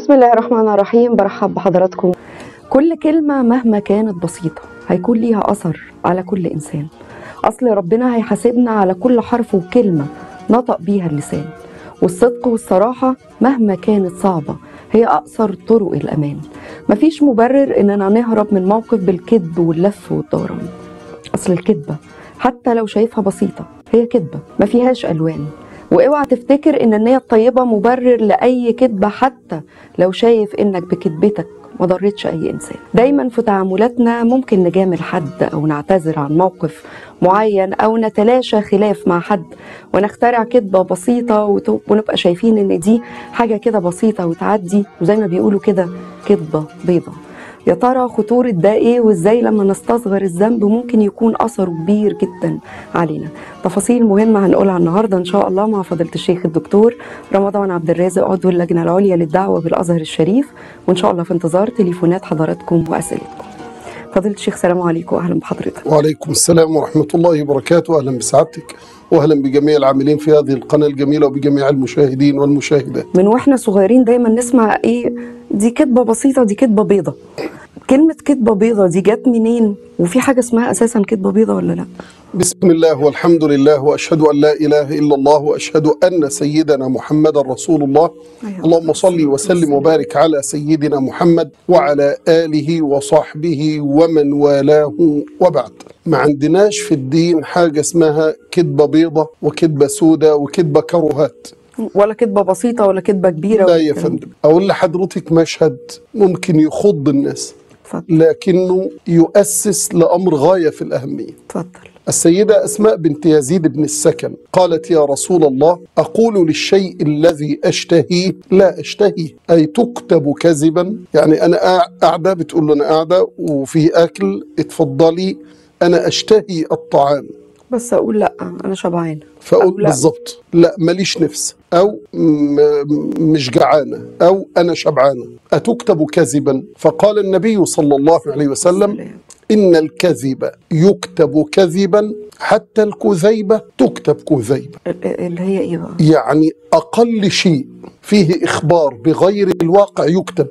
بسم الله الرحمن الرحيم برحب بحضراتكم كل كلمة مهما كانت بسيطة هيكون ليها أثر على كل إنسان أصل ربنا هيحاسبنا على كل حرف وكلمة نطق بيها اللسان والصدق والصراحة مهما كانت صعبة هي أقصر طرق الأمان مفيش مبرر إننا نهرب من موقف بالكذب واللف والدوران أصل الكذبة حتى لو شايفها بسيطة هي كذبة ما فيهاش ألوان واوعى تفتكر ان النية الطيبة مبرر لأي كذبة حتى لو شايف انك بكذبتك ما ضرتش اي انسان دايما في تعاملاتنا ممكن نجامل حد او نعتذر عن موقف معين او نتلاشى خلاف مع حد ونخترع كذبة بسيطة وت- ونبقى شايفين ان دي حاجة كده بسيطة وتعدي وزي ما بيقولوا كده كذبة بيضة يا ترى خطورة ده ايه وازاي لما نستصغر الذنب ممكن يكون اثره كبير جدا علينا تفاصيل مهمة هنقولها النهاردة ان شاء الله مع فضيلة الشيخ الدكتور رمضان عبد الرازق عضو اللجنة العليا للدعوة بالازهر الشريف وان شاء الله في انتظار تليفونات حضراتكم واسئلتكم فضيلة الشيخ سلام عليكم واهلا بحضرتك وعليكم السلام ورحمة الله وبركاته أهلا بسعادتك وأهلا بجميع العاملين في هذه القناة الجميلة وبجميع المشاهدين والمشاهدات من واحنا صغيرين دايما نسمع ايه دي كدبة بسيطة دي كدبة بيضة كلمة كدبة بيضة دي جت منين وفي حاجة اسمها اساسا كدبة بيضة ولا لا بسم الله والحمد لله وأشهد أن لا إله إلا الله وأشهد أن سيدنا محمد رسول الله أيوة. اللهم صل وسلم وبارك على سيدنا محمد وعلى آله وصحبه ومن والاه وبعد ما عندناش في الدين حاجة اسمها كذبة بيضة وكذبة سودة وكذبة كروهات ولا كدبة بسيطة ولا كدبة كبيرة لا ولا يا الكلام ده. فندم أقول لحضرتك مشهد ممكن يخض الناس اتفضل لكنه يؤسس لأمر غاية في الأهمية اتفضل السيدة أسماء بنت يزيد بن السكن قالت يا رسول الله أقول للشيء الذي أشتهيه لا أشتهيه أي تكتب كذبا يعني أنا قاع- قاعدة بتقول له أنا قاعدة وفي أكل اتفضلي أنا أشتهي الطعام بس اقول لا انا شبعانة أو فأقول لا. بالظبط لا ماليش نفس أو م- مش جعانة أو أنا شبعانة أتكتب كذبا فقال النبي صلى الله عليه وسلم سلام. إن الكذب يكتب كذبا حتى الكذيبة تكتب كذيبة ال- اللي هي ايه بقى يعني أقل شيء فيه إخبار بغير الواقع يكتب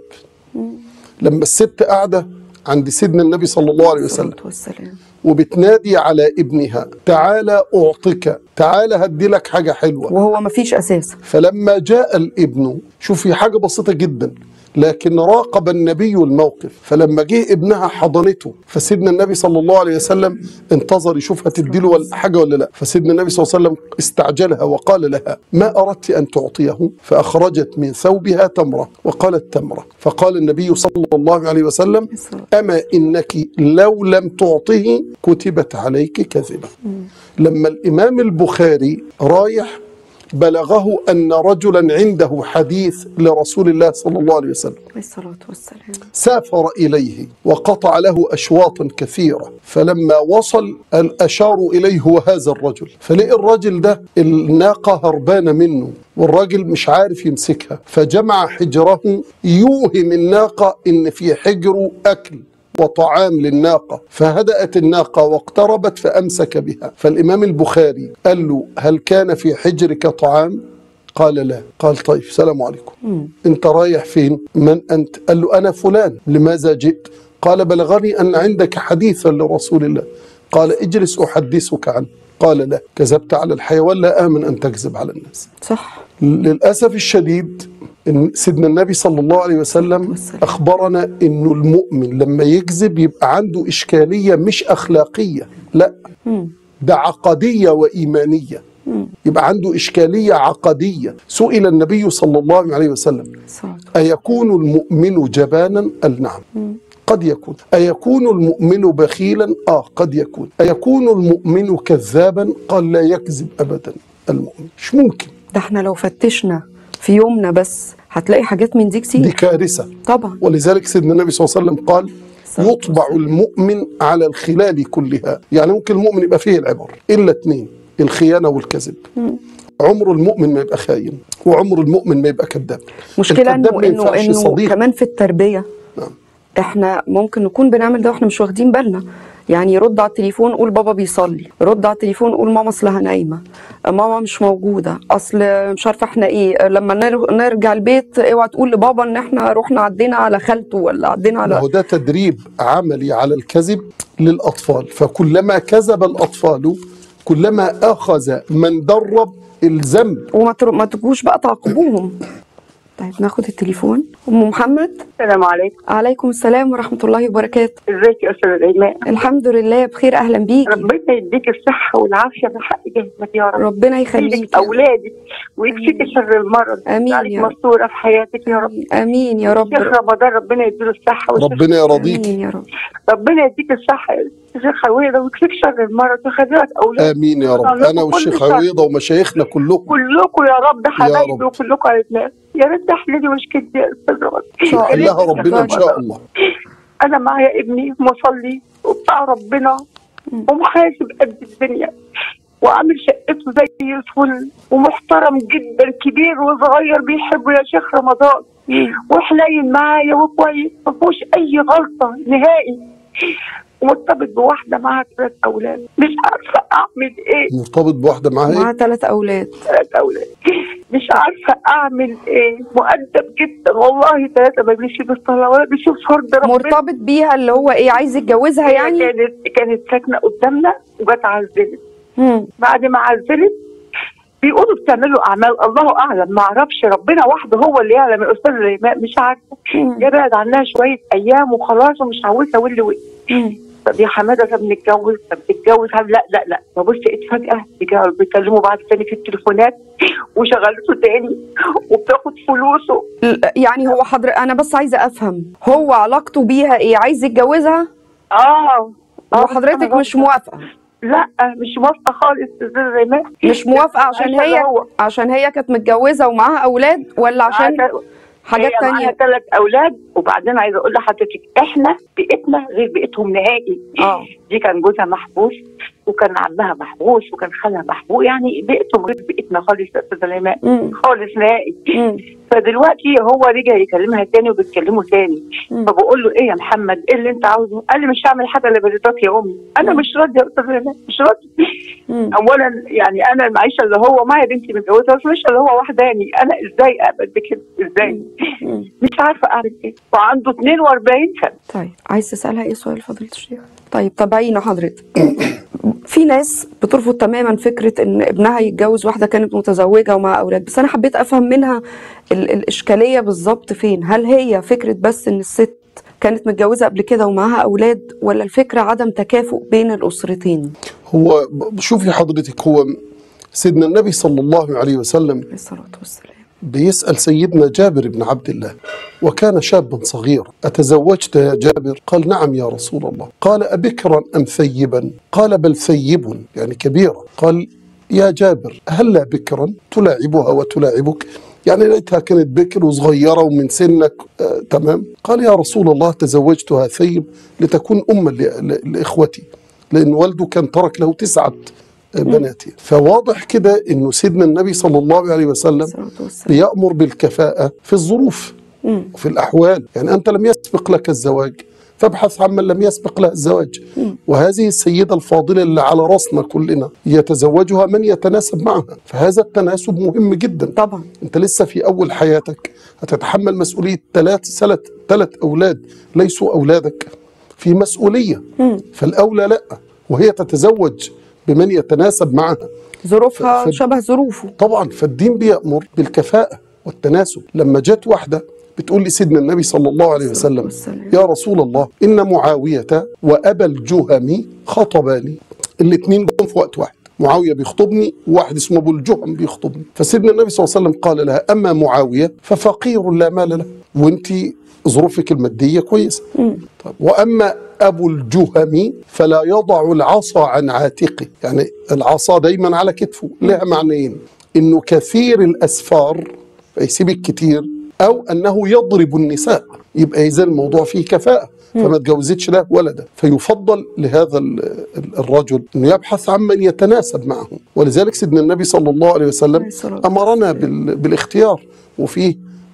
لما الست قاعدة عند سيدنا النبي صلى الله عليه وسلم الصلاة والسلام وبتنادي على ابنها تعالى أعطيك تعالى هدي لك حاجة حلوة وهو مفيش اساس فلما جاء الابن شوفي حاجة بسيطة جدا لكن راقب النبي الموقف فلما جه ابنها حضنته فسيدنا النبي صلى الله عليه وسلم انتظر يشوف هتدي له ولا حاجة ولا لا فسيدنا النبي صلى الله عليه وسلم استعجلها وقال لها ما أردت أن تعطيه فأخرجت من ثوبها تمرة وقالت تمرة فقال النبي صلى الله عليه وسلم أما إنك لو لم تعطه كتبت عليك كذبة لما الإمام البخاري رايح بلغه أن رجلا عنده حديث لرسول الله صلى الله عليه وسلم عليه الصلاة والسلام سافر إليه وقطع له أشواطا كثيرة فلما وصل ال- أشاروا إليه هو هذا الرجل فلقي الرجل ده الناقة هربانة منه والراجل مش عارف يمسكها فجمع حجره يوهم الناقة إن في حجره أكل وطعام للناقة فهدأت الناقة واقتربت فأمسك بها فالإمام البخاري قال له هل كان في حجرك طعام قال لا قال طيب سلام عليكم انت رايح فين من انت قال له انا فلان لماذا جئت قال بلغني ان عندك حديثا لرسول الله قال اجلس احدثك عنه قال لا كذبت على الحيوان لا امن ان تكذب على الناس صح للاسف الشديد إن سيدنا النبي صلى الله عليه وسلم والسلام. اخبرنا انه المؤمن لما يكذب يبقى عنده اشكاليه مش اخلاقيه لا ده عقديه وايمانيه يبقى عنده اشكاليه عقديه سئل النبي صلى الله عليه وسلم الصلاة أيكون المؤمن جبانا؟ قال نعم قد يكون أيكون المؤمن بخيلا؟ آه قد يكون أيكون المؤمن كذابا؟ قال لا يكذب أبدا المؤمن مش ممكن ده احنا لو فتشنا في يومنا بس هتلاقي حاجات من دي دي كتير كارثة طبعا ولذلك سيدنا النبي صلى الله عليه وسلم قال الصلاة يطبع والسلام. المؤمن على الخلال كلها يعني ممكن المؤمن يبقى فيه العبر إلا اتنين الخيانة والكذب عمر المؤمن ما يبقى خاين وعمر المؤمن ما يبقى كذاب مشكلة الكذاب انه ما انه ينفعش انه صديق كمان في التربية نعم. احنا ممكن نكون بنعمل ده واحنا مش واخدين بالنا يعني يرد على التليفون قول بابا بيصلي يرد على التليفون قول ماما اصلها نايمه ماما مش موجوده اصل مش عارفه احنا ايه لما نر- نرجع البيت اوعى تقول لبابا ان احنا رحنا عدينا على خالته ولا عدينا ما على هو ده تدريب عملي على الكذب للأطفال فكلما كذب الأطفال كلما أخذ من درب الذنب وما تر- ما تجوش بقى تعاقبوهم طيب ناخد التليفون ام محمد السلام عليكم عليكم السلام ورحمه الله وبركاته ازيك يا استاذ ايمان الحمد لله بخير اهلا بيكي ربنا يديك الصحه والعافيه في حق جسمك يا رب ربنا يخليك يخليكي اولادك ويكفيك شر المرض آمين عليك يا رب. مستوره في حياتك يا رب امين يا رب شيخ رمضان ربنا يديله الصحه والشفاء. ربنا يرضيك امين يا رب ربنا يديك الصحه يا شيخ عويضه ويكفيك شر المرض ويخليك اولادك آمين يا رب أنا والشيخ عويضة ومشايخنا كلهم كلكم يا رب حبايبي رب. وكلكم على الناس يا ريت تحللي مشكلتي يا استاذ رمضان إن شاء الله. حلها ربنا إن شاء الله انا معايا ابني مصلي وبتاع ربنا ومحاسب قد الدنيا وعامل شقته زي الفل ومحترم جدا كبير وصغير بيحبه يا شيخ رمضان وحنين معايا وكويس ما فيهوش اي غلطه نهائي ومرتبط بواحده معاها ثلاث اولاد مش عارفه اعمل ايه مرتبط بواحدة معاه معاه إيه؟ ثلاث اولاد ثلاث اولاد مش عارفه اعمل ايه مؤدب جدا والله ثلاثه ما بيشوف الصلاه ولا بيشوف فرض ربنا مرتبط بيها اللي هو ايه عايز يتجوزها هي يعني كانت كانت ساكنه قدامنا وجت عزلت مم. بعد ما عزلت بيقولوا بتعملوا اعمال الله اعلم ما اعرفش ربنا وحده هو اللي يعلم يا استاذ ريماء مش عارفه مم. جه بعد عنها شويه ايام وخلاص ومش عاوزه واللي وقت مم. طب يا حماده طب نتجوز طب نتجوز هل لا لا لا ببص لقيت فجاه بيجا- بيكلموا بعض تاني في التليفونات وشغلته تاني وبتاخد فلوسه ل- يعني هو حضر انا بس عايزه افهم هو علاقته بيها ايه عايز يتجوزها اه آه، وحضرتك أنا مش غلطة. موافقه لا مش موافقه خالص استاذ ريماء مش موافقه عشان عايشة هي جوه. عشان هي كانت متجوزه ومعاها اولاد ولا عشان معاها- حاجات هي معاها تانية ثلاث اولاد وبعدين عايزه اقول لحضرتك احنا بيئتنا غير بيئتهم نهائي اه دي كان جوزها محبوس وكان عمها محبوس وكان خالها محبوس يعني بيئتهم غير بيئتنا خالص يا استاذه ليماء مم. خالص نهائي مم. فدلوقتي هو رجع يكلمها تاني وبيتكلموا تاني مم. فبقول له ايه يا محمد ايه اللي انت عاوزه؟ قال لي مش هعمل حاجه الا برضاك يا امي انا مش راضيه يا استاذ ليماء مش راضيه مم. اولا يعني انا المعيشه اللي هو معايا بنتي متجوزه بس مش اللي هو وحداني انا ازاي اقبل بكده ازاي مم. مش عارفه اعمل ايه وعنده 42 سنه طيب عايز تسالها ايه سؤال فضيله الشيخ طيب تابعينا حضرتك في ناس بترفض تماما فكره ان ابنها يتجوز واحده كانت متزوجه ومع اولاد بس انا حبيت افهم منها ال- الاشكاليه بالظبط فين هل هي فكره بس ان الست كانت متجوزه قبل كده ومعاها اولاد ولا الفكره عدم تكافؤ بين الاسرتين هو ب- شوفي حضرتك هو سيدنا النبي صلى الله عليه وسلم عليه الصلاه والسلام بيسأل سيدنا جابر بن عبد الله وكان شابا صغيرا أتزوجت يا جابر قال نعم يا رسول الله قال أبكرا أم ثيبا قال بل ثيب يعني كبيرا قال يا جابر هلا بكرا تلاعبها وتلاعبك يعني لقيتها كانت بكر وصغيرة ومن سنك آه تمام قال يا رسول الله تزوجتها ثيب لتكون أما ل- ل- لإخوتي لأن والده كان ترك له تسعة آه، بنات فواضح كده أنه سيدنا النبي صلى الله عليه وسلم الصلاه والسلام بيأمر بالكفاءة في الظروف مم. وفي الأحوال يعني أنت لم يسبق لك الزواج فابحث عن من لم يسبق له الزواج وهذه السيدة الفاضلة اللي على رأسنا كلنا يتزوجها من يتناسب معها فهذا التناسب مهم جدا طبعا أنت لسه في أول حياتك هتتحمل مسؤولية ثلاث ثلاث ثلاث أولاد ليسوا أولادك في مسؤولية مم. فالأولى لا وهي تتزوج بمن يتناسب معها ظروفها ف- ف- شبه ظروفه طبعا فالدين بيأمر بالكفاءة والتناسب لما جت واحدة بتقول لي سيدنا النبي صلى الله عليه وسلم والسلام. يا رسول الله إن معاوية وأبا الجهم خطباني الاثنين جم في وقت واحد معاوية بيخطبني وواحد اسمه أبو الجهم بيخطبني فسيدنا النبي صلى الله عليه وسلم قال لها أما معاوية ففقير لا مال له وانت ظروفك المادية كويسة طيب وأما أبو الجهم فلا يضع العصا عن عاتقه يعني العصا دايما على كتفه لها معنيين إنه كثير الأسفار فيسيبك كتير أو أنه يضرب النساء يبقى إذا الموضوع فيه كفاءة فما تجوزتش له ولدا فيفضل لهذا ال- ال- الرجل أنه يبحث عن من يتناسب معه ولذلك سيدنا النبي صلى الله عليه وسلم عليه الصلاة أمرنا بال- بالاختيار وفيه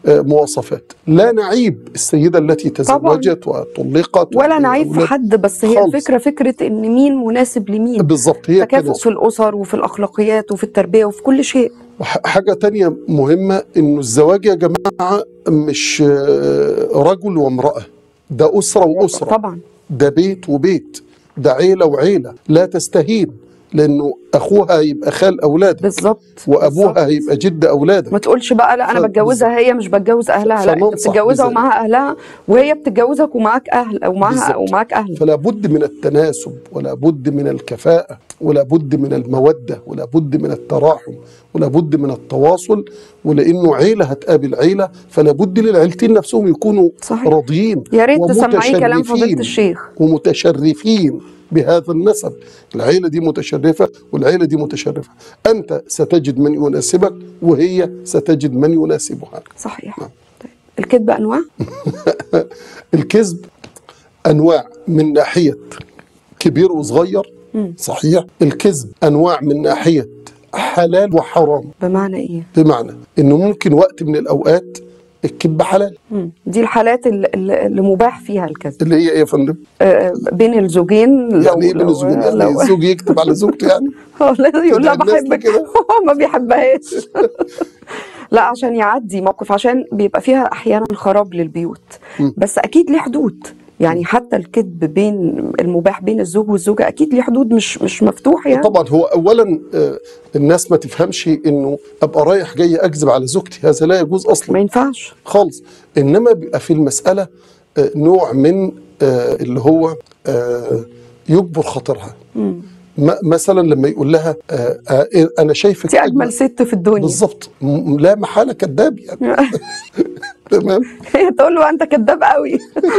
آه، مواصفات لا نعيب السيدة التي تزوجت وطلقت ولا نعيب في والأولاد. حد بس هي خالص. الفكره فكره ان مين مناسب لمين بالظبط هي تكافؤ التناسب. في الاسر وفي الاخلاقيات وفي التربيه وفي كل شيء وح- حاجة تانية مهمة إنه الزواج يا جماعة مش آه، رجل وامرأة ده أسرة وأسرة طبعا ده بيت وبيت ده عيلة وعيلة لا تستهين لأنه أخوها هيبقى خال أولادك بالظبط وأبوها بالظبط. هيبقى جد أولادك ما تقولش بقى لا انا ف- بتجوزها هي مش بتجوز اهلها لا انت فننصح بتتجوزها بذلك. ومعاها اهلها وهي بتتجوزك ومعاك اهل ومعاها بالظبط. ومعاك اهل فلا بد من التناسب ولا بد من الكفاءة ولا بد من المودة ولا بد من التراحم ولا بد من التواصل ولأنه عيلة هتقابل عيلة فلا بد للعيلتين نفسهم يكونوا صحيح. راضيين يا ريت تسمعي كلام فضيله ومتشرفين الشيخ ومتشرفين بهذا النسب العيلة دي متشرفة والعيلة دي متشرفة أنت ستجد من يناسبك وهي ستجد من يناسبها صحيح طيب. الكذب انواع الكذب انواع من ناحيه كبير وصغير صحيح الكذب انواع من ناحيه حلال وحرام بمعنى ايه بمعنى انه ممكن وقت من الاوقات الكذب حلال مم. دي الحالات اللي, اللي مباح فيها الكذب اللي هي ايه يا فندم؟ آه، بين الزوجين لو يعني ايه بين لو- الزوجين؟ يعني لو- الزوج يكتب على زوجته يعني؟ هو لازم يقول لها تدعي الناس بحبك كده؟ هو ما بيحبهاش لا عشان يعدي موقف عشان بيبقى فيها احيانا خراب للبيوت بس اكيد ليه حدود يعني حتى الكذب بين المباح بين الزوج والزوجه اكيد ليه حدود مش مش مفتوح يعني طبعا هو اولا آه، الناس ما تفهمش انه ابقى رايح جاي اكذب على زوجتي هذا لا يجوز اصلا ما ينفعش خالص انما بيبقى في المساله آه، نوع من آه، اللي هو آه، يجبر خاطرها م- مثلا لما يقول لها آه، آه، انا شايفك دي اجمل ست في الدنيا بالظبط م- لا محاله كذاب يعني تمام هي تقول له انت كذاب قوي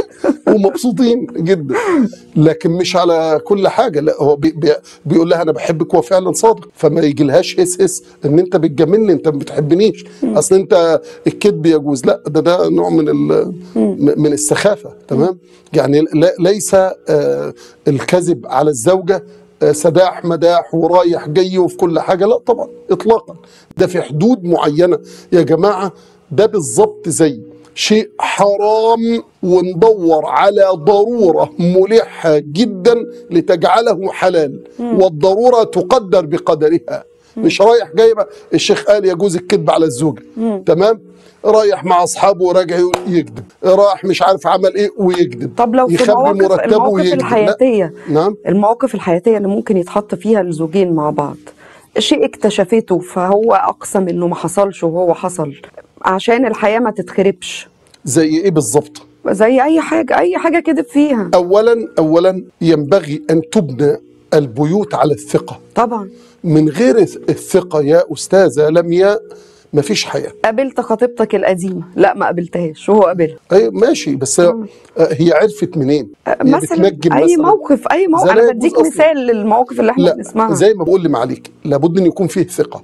ومبسوطين جدا لكن مش على كل حاجه لا هو بي بي بيقول لها انا بحبك وهو فعلا صادق فما يجيلهاش هس هس ان انت بتجاملني انت ما بتحبنيش اصل انت الكذب يجوز لا ده ده نوع من ال- م- من السخافه تمام يعني لا- ليس آه، الكذب على الزوجه آه، سداح مداح ورايح جاي وفي كل حاجه لا طبعا اطلاقا ده في حدود معينه يا جماعه ده بالظبط زي شيء حرام وندور على ضرورة ملحة جدا لتجعله حلال والضرورة تقدر بقدرها مش رايح جاي بقى الشيخ قال يجوز الكذب على الزوجة تمام رايح مع اصحابه وراجع يكذب راح مش عارف عمل ايه ويكذب طب لو في يخبي مواقف مرتبه المواقف ويكذب لا. الحياتيه نعم المواقف الحياتيه اللي ممكن يتحط فيها الزوجين مع بعض شيء اكتشفته فهو اقسم انه ما حصلش وهو حصل عشان الحياه ما تتخربش زي ايه بالظبط زي اي حاجه اي حاجه كذب فيها اولا اولا ينبغي ان تبنى البيوت على الثقة طبعا من غير الثقة يا أستاذة لمياء مفيش حياة قابلت خطيبتك القديمه لا ما قابلتهاش وهو قابلها أي ماشي بس آه، هي عرفت منين هي مثلا بتنجم اي مثلا موقف اي موقف زي لا انا يجوز بديك أصلاً. مثال للمواقف اللي احنا لا بنسمعها زي ما بقول لمعاليك لابد ان يكون فيه ثقة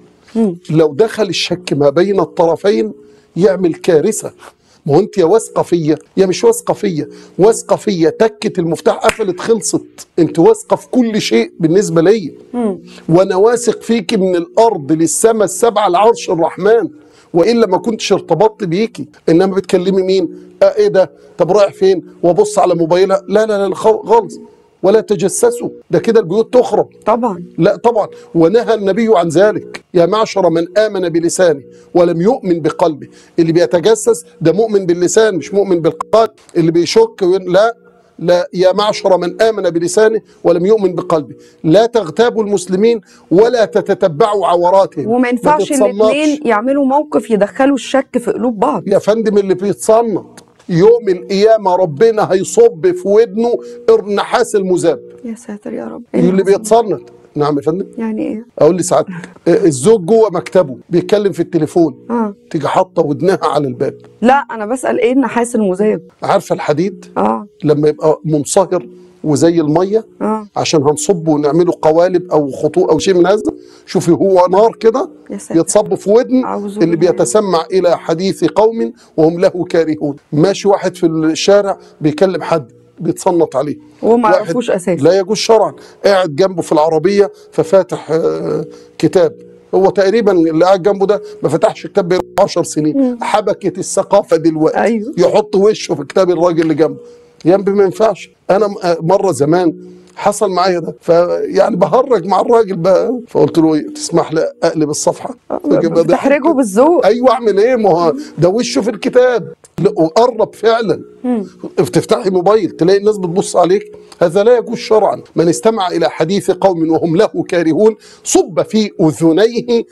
لو دخل الشك ما بين الطرفين يعمل كارثة ما هو انت يا واثقه فيا يا مش واثقه فيا واثقه فيا تكت المفتاح قفلت خلصت انت واثقه في كل شيء بالنسبه ليا وانا واثق فيكي من الارض للسماء السبعه لعرش الرحمن والا ما كنتش ارتبطت بيكي انما بتكلمي مين اه ايه ده طب رايح فين وابص على موبايلها لا لا لا خ- خالص ولا تجسسوا ده كده البيوت تخرب طبعا لا طبعا ونهى النبي عن ذلك يا معشر من آمن بلسانه ولم يؤمن بقلبه اللي بيتجسس ده مؤمن باللسان مش مؤمن بالقلب اللي بيشك وين- لا لا يا معشر من آمن بلسانه ولم يؤمن بقلبه لا تغتابوا المسلمين ولا تتتبعوا عوراتهم وما ينفعش تتصنطش. الاثنين يعملوا موقف يدخلوا الشك في قلوب بعض يا فندم اللي بيتصنط يوم القيامة ربنا هيصب في ودنه النحاس المذاب يا ساتر يا رب اللي بيتصنط نعم يا فندم يعني ايه اقول لسعادتك آه، الزوج جوه مكتبه بيتكلم في التليفون اه تيجي حاطه ودنها على الباب لا انا بسال ايه النحاس المذاب عارفه الحديد اه لما يبقى منصهر وزي الميه اه عشان هنصبه ونعمله قوالب او خطوط او شيء من هذا شوفي هو نار كده يا ساتر. يتصب في ودن أعوذ اللي بالله. بيتسمع الى حديث قوم وهم له كارهون ماشي واحد في الشارع بيكلم حد بيتصنط عليه وهو ما واحد يعرفوش أساساً. لا يجوز شرعا قاعد جنبه في العربيه ففاتح آه، كتاب هو تقريبا اللي قاعد جنبه ده ما فتحش كتاب بقاله 10 سنين حبكه الثقافه دلوقتي أيوه. يحط وشه في كتاب الراجل اللي جنبه ينبي ما ينفعش انا م- آه، مره زمان حصل معايا ده فيعني بهرج مع الراجل بقى فقلت له إيه، تسمح لي اقلب الصفحه فجاب ده- تحرجه بالذوق ايوه اعمل ايه ما هو ده وشه في الكتاب لا، وقرب فعلا تفتحي موبايل تلاقي الناس بتبص عليك هذا لا يجوز شرعا من استمع الى حديث قوم وهم له كارهون صب في اذنيه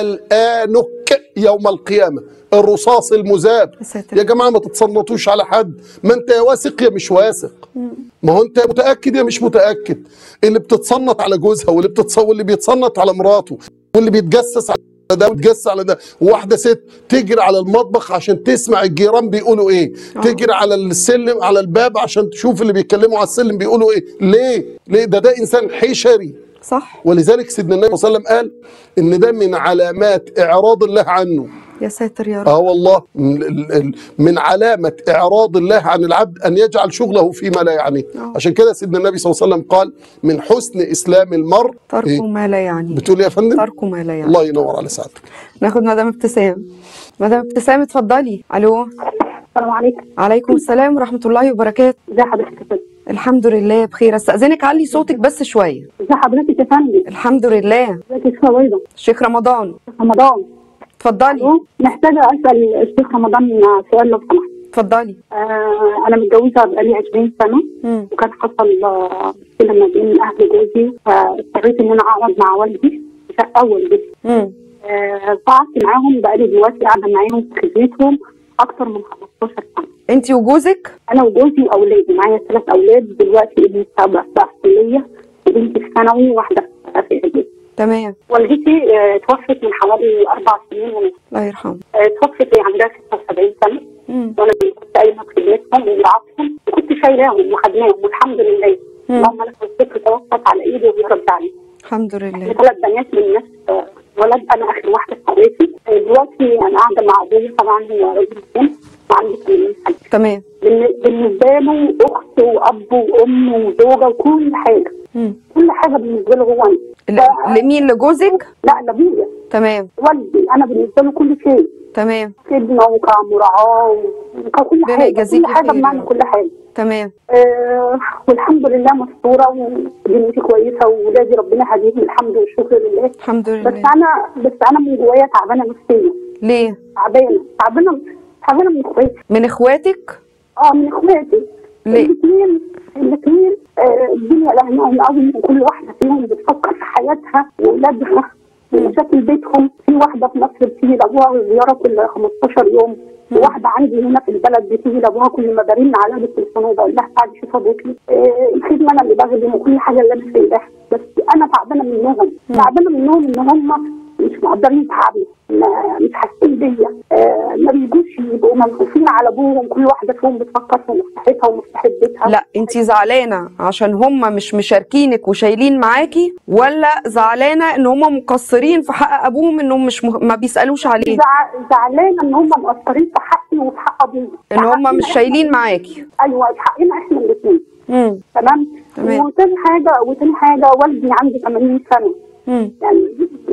الانك يوم القيامه الرصاص المذاب يا ساتر. يا جماعه ما تتصنطوش على حد ما انت يا واثق يا مش واثق ما هو انت متاكد يا مش متاكد اللي بتتصنط على جوزها واللي بتتص... واللي بيتصنط على مراته واللي بيتجسس على ده وتجس على ده وواحده ست تجري على المطبخ عشان تسمع الجيران بيقولوا ايه تجري على السلم على الباب عشان تشوف اللي بيتكلموا على السلم بيقولوا ايه ليه ليه ده ده انسان حشري صح ولذلك سيدنا النبي صلى الله عليه وسلم قال ان ده من علامات اعراض الله عنه يا ساتر يا رب اه والله من, ال- ال- من علامة إعراض الله عن العبد أن يجعل شغله فيما لا يعنيه آه. عشان كده سيدنا النبي صلى الله عليه وسلم قال من حسن إسلام المرء تركه إيه؟ ما لا يعني بتقول إيه يا فندم تركه ما لا يعني الله ينور على سعادتك ناخد مدام ابتسام مدام ابتسام اتفضلي الو السلام عليكم عليكم السلام ورحمه الله وبركاته ازي حضرتك يا فندم الحمد لله بخير استاذنك علي صوتك بس شويه ازي حضرتك يا فندم الحمد لله ازيك يا شيخ بيضة شيخ رمضان رمضان اتفضلي ألو؟ محتاجة أسأل الشيخ رمضان سؤال لو سمحت اتفضلي آه أنا متجوزة بقالي 20 سنة مم. وكان حصل آه، مشكلة ما بين أهل جوزي فاضطريت إن أنا أقعد مع والدي في شقة والدتي مم. آه، قعدت معاهم بقالي دلوقتي قاعدة معاهم في خدمتهم أكتر من 15 سنة انت وجوزك أنا وجوزي وأولادي معايا ثلاث أولاد دلوقتي ابني بقى بقى في الكلية وبنتي في ثانوي وواحدة في إعدادي تمام والدتي آه، توفت من حوالي أربع سنين ونص الله يرحمه آه، توفت وهي عندها 76 سنة مم. وانا كنت قايمه بخدمتهم ومراعاتهم وكنت شايلاهم وخدناهم والحمد لله مم. اللهم لك الذكر توفت على ايدي وهي رد عليه الحمد لله ثلاث بنات من نفس آه، ولد انا اخر واحده في حياتي آه، دلوقتي انا قاعده مع ابويا طبعا هو راجل مسن وعنده 80 سنه تمام بالن- بالنسبه له اخت واب وام وزوجه وكل حاجه مم. كل حاجه بالنسبه له هو أنا. ل- لمين لجوزك لا لابويا تمام والدي انا بالنسبه له كل شيء تمام خدمه وكمراعاه وكل ربنا حاجه يجازيكي كل حاجه خير يا بمعنى رب. كل حاجه تمام آه والحمد لله مستوره ودنيتي كويسه وولادي ربنا هديهم الحمد والشكر لله الحمد بس لله انا بس انا من جوايا تعبانه نفسيا ليه تعبانه تعبانه تعبانه من اخواتي من اخواتك اه من اخواتي ليه؟ الاثنين الاثنين آه الدنيا لهناهم قوي وكل واحده فيهم بتفكر في حياتها واولادها ومشاكل بيتهم في واحده في مصر بتيجي لابوها زياره كل 15 يوم وواحده عندي هنا في البلد بتيجي لابوها كل ما برن عليها بالتليفون وبقول لها تعالي شوف ابوكي آه الخدمه انا اللي بخدم وكل حاجه اللي انا سايباها بس انا تعبانه منهم تعبانه منهم ان هم مش مقدرين تعبي ما- مش حاسين بيا آه ما بيجوش يبقوا ملفوفين على ابوهم كل واحده فيهم بتفكر في مصلحتها ومصلحه بيتها لا انت زعلانه عشان هم مش مشاركينك وشايلين معاكي ولا زعلانه ان هم مقصرين في حق ابوهم انهم مش مه... ما بيسالوش عليه زع- زعلانه ان هم مقصرين في حقي وفي حق ابويا ان في هم حقنا مش إحنا- شايلين معاكي ايوه في حقنا احنا الاثنين امم تمام تمام. وتاني حاجه وتاني حاجه والدي عنده 80 سنه امم يعني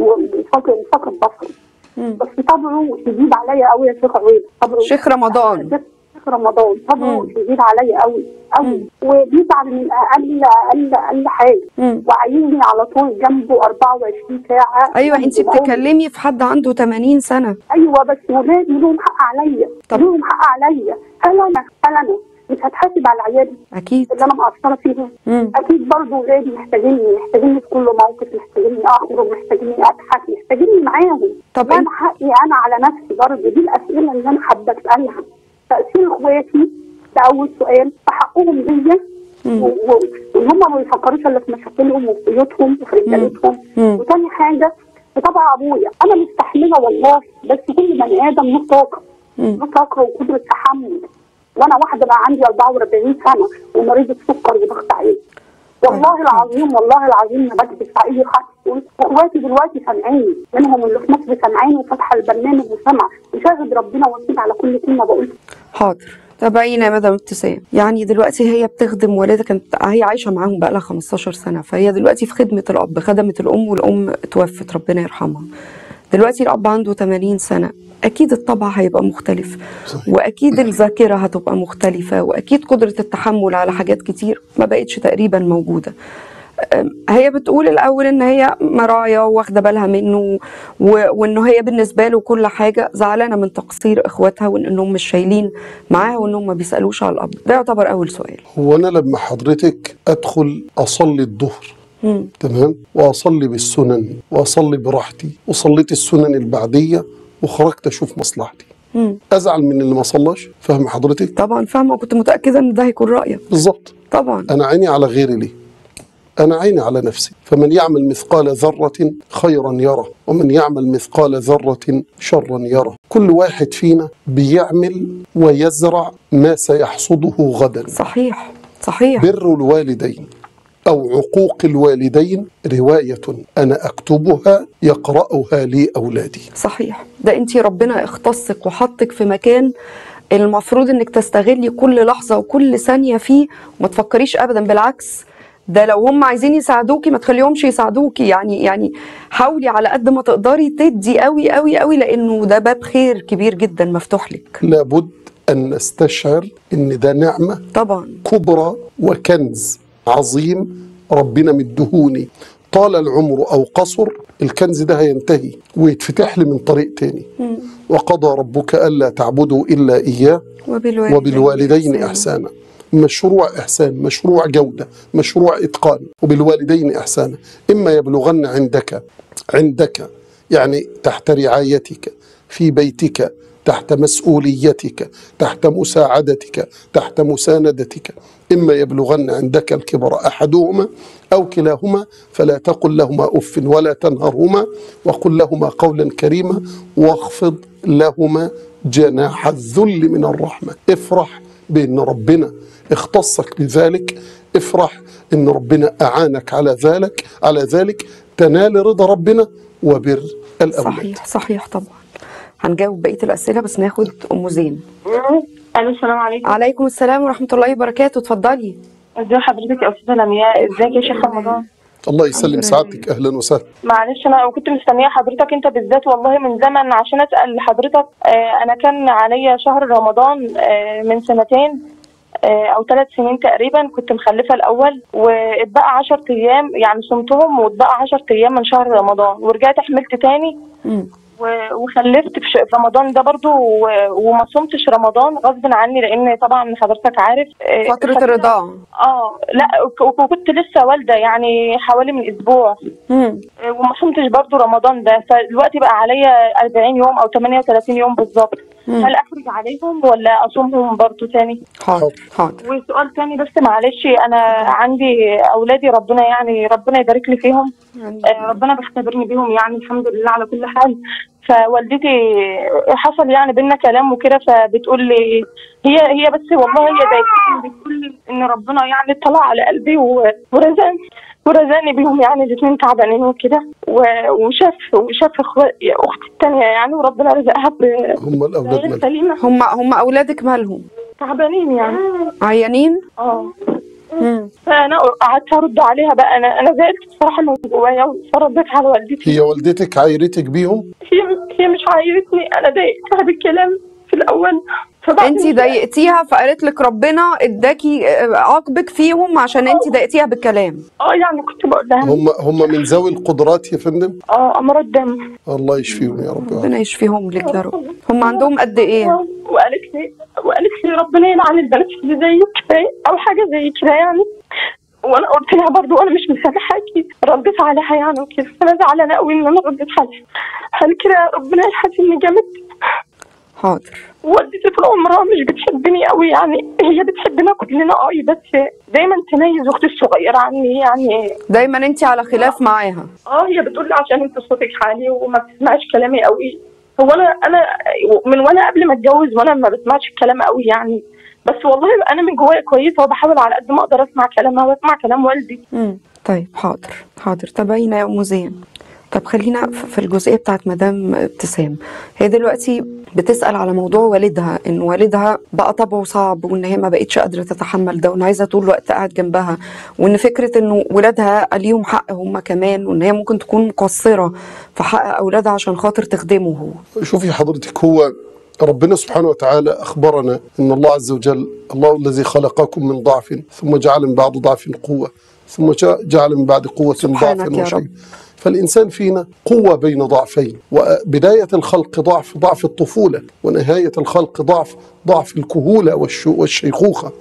فقد فقد بصره مم. بس طبعه شديد عليا قوي يا شيخ عويد طبعه شيخ رمضان شيخ رمضان طبعه مم. شديد عليا قوي قوي وبيزعل من اقل اقل اقل حاجه مم. وعايزني على طول جنبه 24 ساعه ايوه انت بتتكلمي في حد عنده 80 سنه ايوه بس ولادي لهم حق عليا طب. لهم حق عليا هل انا هل انا مش هتحاسب على عيالي اكيد اللي انا مقصره فيهم مم. اكيد برضه ولادي محتاجيني محتاجيني في كل موقف محتاجيني اخرج محتاجيني اضحك محتاجيني معاهم طب وانا انت حقي انا على نفسي برضه دي الاسئله اللي انا حابه اسالها تاثير اخواتي ده اول سؤال في حقهم ليا مم. و- و- وان هم ما بيفكروش الا في مشاكلهم وفي بيوتهم وفي رجالتهم مم. وتاني حاجه في طبع ابويا انا مستحمله والله بس كل بني ادم له طاقه مم. له طاقه وقدره تحمل وانا واحده بقى عندي 44 سنه ومريضه سكر وضغط عالي والله العظيم والله العظيم ما بكذب في اي خط واخواتي دلوقتي سامعيني منهم اللي في مصر سامعيني وفاتحه البرنامج وسامعه وشاهد ربنا وكيل على كل كلمه بقولها حاضر تابعينا يا مدام ابتسام يعني دلوقتي هي بتخدم والدها كانت هي عايشه معاهم بقى لها 15 سنه فهي دلوقتي في خدمه الاب خدمت الام والام توفت ربنا يرحمها دلوقتي الاب عنده 80 سنه اكيد الطبع هيبقى مختلف صحيح. واكيد الذاكره هتبقى مختلفه واكيد قدره التحمل على حاجات كتير ما بقتش تقريبا موجوده أم، هي بتقول الاول ان هي مراعيه واخده بالها منه و- وانه هي بالنسبه له كل حاجه زعلانه من تقصير اخواتها وان انهم مش شايلين معاها وانهم ما بيسالوش على الاب ده يعتبر اول سؤال هو انا لما حضرتك ادخل اصلي الظهر مم. تمام واصلي بالسنن واصلي براحتي وصليت السنن البعديه وخرجت اشوف مصلحتي مم. ازعل من اللي ما صلاش فاهم حضرتك طبعا فاهمه وكنت متاكده ان ده هيكون رايك بالظبط طبعا انا عيني على غيري ليه انا عيني على نفسي فمن يعمل مثقال ذره خيرا يره ومن يعمل مثقال ذره شرا يره كل واحد فينا بيعمل ويزرع ما سيحصده غدا صحيح صحيح بر الوالدين أو عقوق الوالدين رواية أنا أكتبها يقرأها لي أولادي صحيح ده انت ربنا اختصك وحطك في مكان المفروض انك تستغلي كل لحظه وكل ثانيه فيه وما تفكريش ابدا بالعكس ده لو هم عايزين يساعدوكي ما تخليهمش يساعدوكي يعني يعني حاولي على قد ما تقدري تدي قوي قوي قوي لانه ده باب خير كبير جدا مفتوح لك لابد أن نستشعر أن ده نعمة طبعا كبرى وكنز عظيم ربنا مدهوني طال العمر أو قصر الكنز ده هينتهي ويتفتح لي من طريق تاني وقضى ربك ألا تعبدوا إلا إياه وبالوالدين, وبالوالدين إحسانا. إحسانا مشروع إحسان مشروع جودة مشروع إتقان وبالوالدين إحسانا إما يبلغن عندك عندك يعني تحت رعايتك في بيتك تحت مسؤوليتك تحت مساعدتك تحت مساندتك إما يبلغن عندك الكبر أحدهما أو كلاهما فلا تقل لهما أف ولا تنهرهما وقل لهما قولا كريما واخفض لهما جناح الذل من الرحمة افرح بأن ربنا اختصك بذلك افرح أن ربنا أعانك على ذلك على ذلك تنال رضا ربنا وبر الأولاد صحيح صحيح طبعا هنجاوب بقيه الاسئله بس ناخد ام زين الو السلام عليكم عليكم السلام ورحمه الله وبركاته اتفضلي ازي حضرتك يا استاذه لمياء ازيك يا شيخ رمضان الله يسلم سعادتك أهلا وسهلا معلش انا كنت مستنيه حضرتك انت بالذات والله من زمن عشان اسال حضرتك آه انا كان عليا شهر رمضان آه من سنتين آه او ثلاث سنين تقريبا كنت مخلفه الاول واتبقى 10 ايام يعني صمتهم واتبقى 10 ايام من شهر رمضان ورجعت حملت تاني مم. و- وخلفت في ش- في رمضان ده برضو و- وما صمتش رمضان غصب عني لان طبعا حضرتك عارف آه، فتره خلينا- الرضاعه اه لا وك- وكنت لسه والده يعني حوالي من اسبوع مم. آه، وما صمتش برضو رمضان ده فدلوقتي بقى عليا 40 يوم او 38 يوم بالظبط مم. هل اخرج عليهم ولا اصومهم برضو تاني حاضر حاضر وسؤال تاني بس معلش انا عندي اولادي ربنا يعني ربنا يبارك لي فيهم آه، ربنا بيختبرني بيهم يعني الحمد لله على كل حال فوالدتي حصل يعني بينا كلام وكده فبتقول لي هي هي بس والله هي زي بتقول لي ان ربنا يعني اطلع على قلبي و- ورزقني ورزقني بيهم يعني الاثنين تعبانين وكده و- وشاف وشاف اخواتي اختي الثانيه يعني وربنا رزقها ب- هم الأولاد بعيال مالهم سليمه هم هم اولادك مالهم تعبانين يعني عيانين اه مم. فانا قعدت ارد عليها بقى انا انا زعلت بصراحه من جوايا فرديت على والدتي هي والدتك عايرتك بيهم هي هي مش عايرتني انا ضايقتها بالكلام في الاول فبعد انت ما- ضايقتيها فقالت لك ربنا اداكي آه، عاقبك فيهم عشان انت ضايقتيها بالكلام اه يعني كنت بقول لها هم هم من ذوي القدرات يا فندم اه امراض دم الله يشفيهم يا رب ربنا يشفيهم لك يا رب هم عندهم قد ايه آه، وقالت لي وقالت لي ربنا يلعن البنات اللي زيك كفاية او حاجه زي كده يعني وانا قلت لها برضو انا مش مسامحاكي رديت عليها يعني وكده انا زعلانه قوي ان انا رديت عليها هل كده ربنا يحاسبني جامد حاضر والدتي طول عمرها مش بتحبني قوي يعني هي بتحبنا كلنا اه بس دايما تميز اختي الصغيره عني يعني دايما انت على خلاف معاها اه هي بتقول لي عشان انت صوتك عالي وما بتسمعش كلامي قوي هو انا انا من وانا قبل ما اتجوز وانا ما بسمعش الكلام قوي يعني بس والله انا من جوايا كويسه وبحاول على قد ما اقدر اسمع كلامها واسمع كلام والدي مم. طيب حاضر حاضر تابعينا يا ام زين طب خلينا ف- في الجزئيه بتاعت مدام ابتسام هي دلوقتي بتسال على موضوع والدها ان والدها بقى طبعه صعب وان هي ما بقتش قادره تتحمل ده وان عايزه طول الوقت قاعد جنبها وان فكره انه ولادها ليهم حق هم كمان وان هي ممكن تكون مقصره في حق اولادها عشان خاطر تخدمه هو شوفي حضرتك هو ربنا سبحانه وتعالى أخبرنا أن الله عز وجل الله الذي خلقكم من ضعف ثم جعل من بعد ضعف قوة ثم جا- جعل من بعد قوة سبحانك ضعف يا وشيء رب. فالإنسان فينا قوة بين ضعفين وبداية الخلق ضعف ضعف الطفولة ونهاية الخلق ضعف ضعف الكهولة والش- والشيخوخة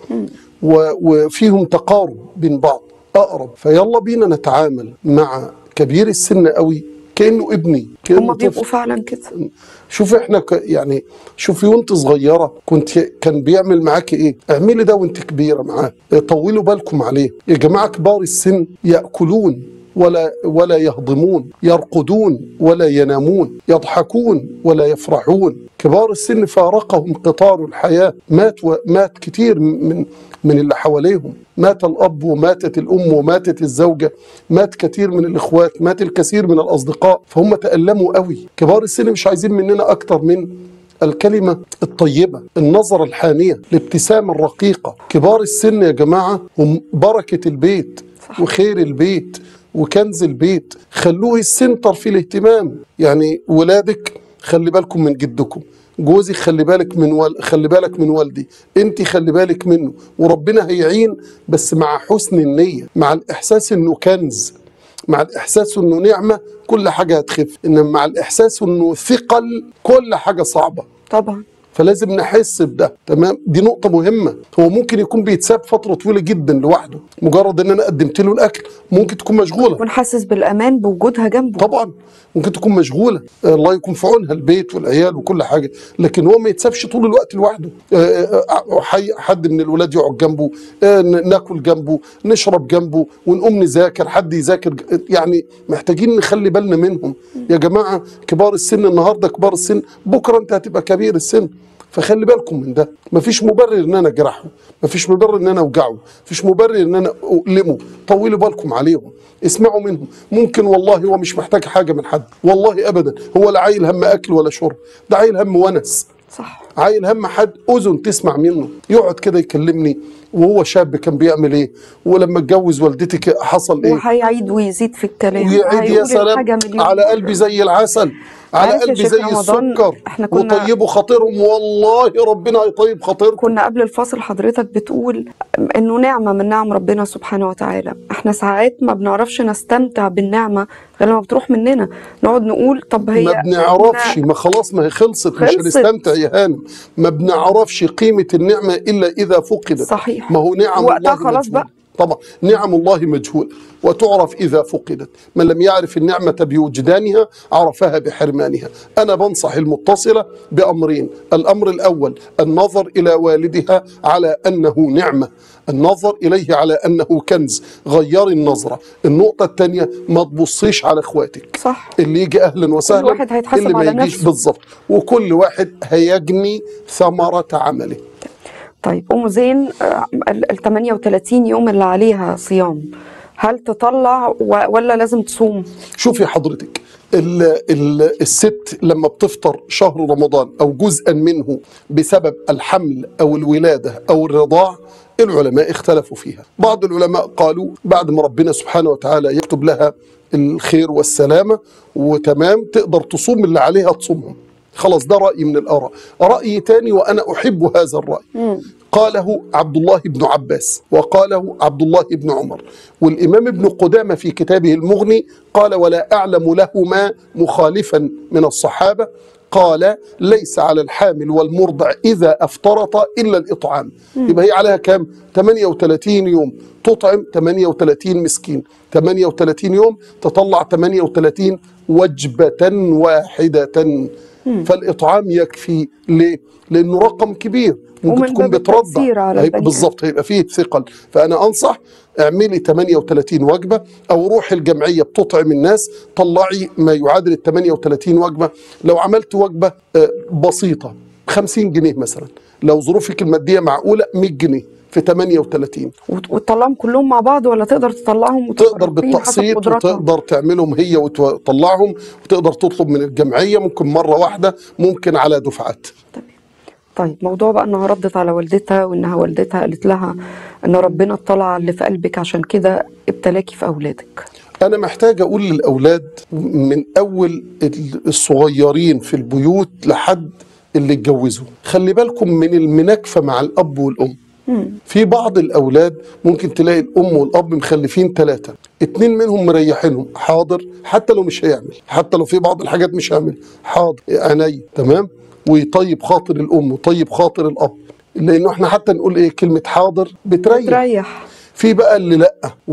و- وفيهم تقارب بين بعض أقرب فيلا بينا نتعامل مع كبير السن قوي كأنه ابني كأنه هم طفل بيبقوا فعلا كده شوف احنا ك يعني شوفي وانت صغيره كنت كان بيعمل معاك ايه؟ اعملي ده وانت كبيره معاه، طولوا بالكم عليه، يا جماعه كبار السن ياكلون ولا ولا يهضمون، يرقدون ولا ينامون، يضحكون ولا يفرحون، كبار السن فارقهم قطار الحياه، مات ومات كتير من من اللي حواليهم، مات الاب وماتت الام وماتت الزوجه، مات كتير من الاخوات، مات الكثير من الاصدقاء، فهم تالموا قوي، كبار السن مش عايزين مننا اكتر من الكلمة الطيبة النظرة الحانية الابتسامة الرقيقة كبار السن يا جماعة هم بركة البيت صح. وخير البيت وكنز البيت خلوه السنتر في الاهتمام يعني ولادك خلي بالكم من جدكم جوزي خلي بالك من وال... خلي بالك من والدي انت خلي بالك منه وربنا هيعين بس مع حسن النية مع الاحساس انه كنز مع الاحساس انه نعمه كل حاجه هتخف انما مع الاحساس انه ثقل كل حاجه صعبه طبعا فلازم نحس بده تمام دي نقطة مهمة هو ممكن يكون بيتساب فترة طويلة جدا لوحده مجرد ان انا قدمت له الاكل ممكن تكون مشغولة يكون حاسس بالامان بوجودها جنبه طبعا ممكن تكون مشغولة آه، الله يكون في عونها البيت والعيال وكل حاجة لكن هو ما يتسابش طول الوقت لوحده آه، آه، آه، حي- حد من الولاد يقعد جنبه آه، ن- ناكل جنبه نشرب جنبه ونقوم نذاكر حد يذاكر ج- يعني محتاجين نخلي بالنا منهم يا جماعة كبار السن النهاردة كبار السن بكرة انت هتبقى كبير السن فخلي بالكم من ده مفيش مبرر ان انا اجرحه مفيش مبرر ان انا اوجعه مفيش مبرر ان انا اؤلمه طولوا بالكم عليهم اسمعوا منهم ممكن والله هو مش محتاج حاجه من حد والله ابدا هو لا عايل هم اكل ولا شرب ده عايل هم ونس صح عايل هم حد اذن تسمع منه يقعد كده يكلمني وهو شاب كان بيعمل ايه ولما اتجوز والدتك حصل ايه وهيعيد ويزيد في الكلام ويعيد يا وهيقول سلام الحاجة مليون على قلبي زي العسل على عارف يا قلبي شيخ زي رمضان، السكر إحنا كنا- وطيبوا خاطرهم والله ربنا هيطيب خاطركم كنا قبل الفاصل حضرتك بتقول انه نعمه من نعم ربنا سبحانه وتعالى احنا ساعات ما بنعرفش نستمتع بالنعمه غير لما بتروح مننا نقعد نقول طب هي ما بنعرفش ما خلاص ما هي خلصت مش خلصت. هنستمتع يا هانم ما بنعرفش قيمة النعمة إلا إذا فقدت صحيح. ما هو نعم وقتها الله خلاص مجهولة. بقى. طبعا نعم الله مجهولة وتعرف إذا فقدت من لم يعرف النعمة بوجدانها عرفها بحرمانها أنا بنصح المتصلة بأمرين الأمر الأول النظر إلى والدها على أنه نعمة النظر إليه على أنه كنز غيري النظرة النقطة الثانية ما تبصيش على إخواتك صح اللي يجي اهلا وسهلا واحد هيتحاسب اللي ما على يجيش نفسه. بالظبط وكل واحد هيجني ثمرة عمله طيب ام زين آه، ال ال 38 يوم اللي عليها صيام هل تطلع و- ولا لازم تصوم شوفي حضرتك ال ال الست لما بتفطر شهر رمضان او جزءا منه بسبب الحمل او الولاده او الرضاع العلماء اختلفوا فيها بعض العلماء قالوا بعد ما ربنا سبحانه وتعالى يكتب لها الخير والسلامه وتمام تقدر تصوم اللي عليها تصومهم خلاص ده رأي من الآراء رأي تاني وأنا أحب هذا الرأي قاله عبد الله بن عباس وقاله عبد الله بن عمر والإمام ابن قدامة في كتابه المغني قال ولا أعلم لهما مخالفا من الصحابة قال ليس على الحامل والمرضع إذا أفطرتا إلا الإطعام يبقى هي عليها كام 38 يوم تطعم 38 مسكين 38 يوم تطلع 38 وجبة واحدة فالإطعام يكفي ليه؟ لأنه رقم كبير ممكن ومن تكون باب بترضع التأثير على هيبقى البني بالظبط هيبقى فيه ثقل فأنا أنصح اعملي 38 وجبة أو روحي الجمعية بتطعم الناس طلعي ما يعادل ال 38 وجبة لو عملت وجبة آه، بسيطة 50 جنيه مثلا لو ظروفك المادية معقولة 100 جنيه في 38 وت- وتطلعهم كلهم مع بعض ولا تقدر تطلعهم تقدر متفرقين حسب بالتقسيط قدراتهم؟ وتقدر تعملهم هي وتطلعهم وتقدر تطلب من الجمعيه ممكن مره واحده ممكن على دفعات طيب موضوع بقى انها ردت على والدتها وانها والدتها قالت لها ان ربنا اطلع على اللي في قلبك عشان كده ابتلاكي في اولادك أنا محتاج أقول للأولاد من أول الصغيرين في البيوت لحد اللي اتجوزوا خلي بالكم من المناكفة مع الأب والأم في بعض الأولاد ممكن تلاقي الأم والأب مخلفين ثلاثة اتنين منهم مريحينهم حاضر حتى لو مش هيعمل حتى لو في بعض الحاجات مش هيعمل حاضر عيني تمام ويطيب خاطر الأم ويطيب خاطر الأب لأنه احنا حتى نقول ايه كلمة حاضر بتريح تريح في بقى اللي لا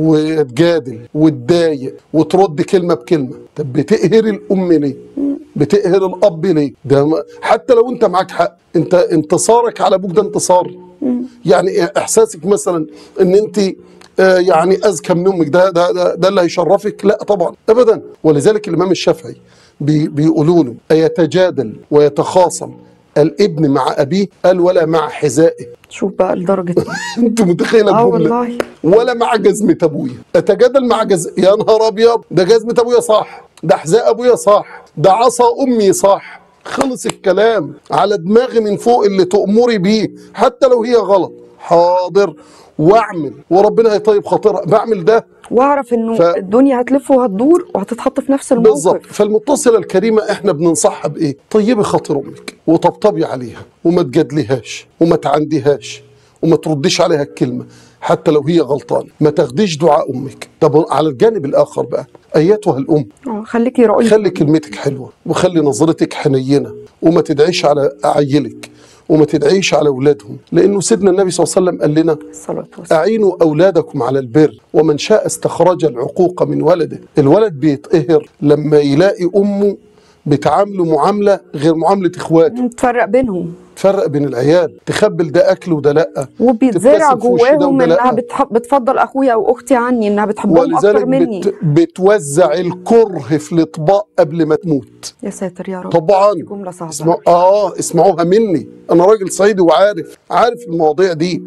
وتجادل وتضايق وترد كلمه بكلمه طب بتقهر الام ليه بتقهر الاب ليه ده ما- حتى لو انت معاك حق انت انتصارك على ابوك ده انتصار يعني احساسك مثلا ان انت آه، يعني اذكى من امك ده ده ده, ده اللي هيشرفك لا طبعا ابدا ولذلك الامام الشافعي بي بيقولوا له ايتجادل ويتخاصم الابن مع ابيه قال ولا مع حذائه شوف بقى لدرجه انت متخيله اه الجمله والله ولا مع جزمة ابويا اتجادل مع جز يا نهار ابيض ده جزمة ابويا صح ده حذاء ابويا صح ده عصا امي صح خلص الكلام على دماغي من فوق اللي تأمري بيه حتى لو هي غلط حاضر واعمل وربنا هيطيب خاطرها بعمل ده واعرف انه ف- الدنيا هتلف وهتدور وهتتحط في نفس بالظبط الموقف فالمتصله الكريمه احنا بننصحها بايه؟ طيبي خاطر امك وطبطبي عليها وما تجادليهاش وما تعنديهاش وما ترديش عليها الكلمه حتى لو هي غلطانه ما تاخديش دعاء امك طب على الجانب الاخر بقى ايتها الام اه خليكي رؤية خلي كلمتك حلوه وخلي نظرتك حنينه وما تدعيش على عيلك وما تدعيش على اولادهم لانه سيدنا النبي صلى الله عليه وسلم قال لنا الصلاة والسلام أعينوا أولادكم علل البر ومن شاء استخرج العقوق من ولده الولد بيتقهر لما يلاقي أمه بتعامله معاملة غير معاملة إخواته تفرق بينهم تفرق بين العيال تخبل ده أكل وده لأ وبيتزرع تبتسم في وش ده جواهم وده انها لأ. بتحب بتفضل اخويا او اختي عني انها بتحبهم ولذلك اكتر مني بت بتوزع الكره في الأطباق قبل ما تموت يا ساتر يا رب طبعا دي جملة صعبة اسمع اه اسمعوها مني انا راجل صعيدي وعارف عارف المواضيع دي